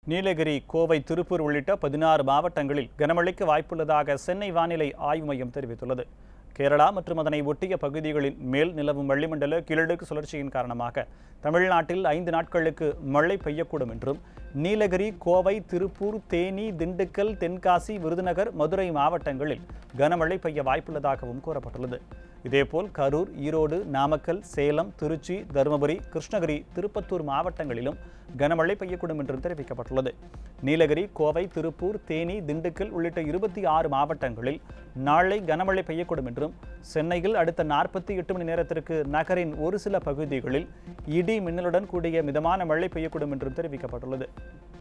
நீலகிரி கோவை திருப்பூர் உள்ளிட்ட பதினாறு மாவட்டங்களில் கனமழைக்கு வாய்ப்புள்ளதாக சென்னை வானிலை ஆய்வு மையம் தெரிவித்துள்ளது கேரளா மற்றும் அதனை ஒட்டிய பகுதிகளின் மேல் நிலவும் வளிமண்டல கீழடுக்கு சுழற்சியின் காரணமாக தமிழ்நாட்டில் ஐந்து நாட்களுக்கு மழை பெய்யக்கூடும் என்றும் நீலகிரி கோவை திருப்பூர் தேனி திண்டுக்கல் தென்காசி விருதுநகர் மதுரை மாவட்டங்களில் கனமழை பெய்ய வாய்ப்புள்ளதாகவும் கூறப்பட்டுள்ளது இதேபோல் கரூர் ஈரோடு நாமக்கல் சேலம் திருச்சி தருமபுரி கிருஷ்ணகிரி திருப்பத்தூர் மாவட்டங்களிலும் கனமழை பெய்யக்கூடும் என்றும் தெரிவிக்கப்பட்டுள்ளது நீலகிரி கோவை திருப்பூர் தேனி திண்டுக்கல் உள்ளிட்ட இருபத்தி ஆறு மாவட்டங்களில் நாளை கனமழை பெய்யக்கூடும் என்றும் சென்னையில் அடுத்த நாற்பத்தி எட்டு மணி நேரத்திற்கு நகரின் ஒரு சில பகுதிகளில் இடி மின்னலுடன் கூடிய மிதமான மழை பெய்யக்கூடும் என்றும் தெரிவிக்கப்பட்டுள்ளது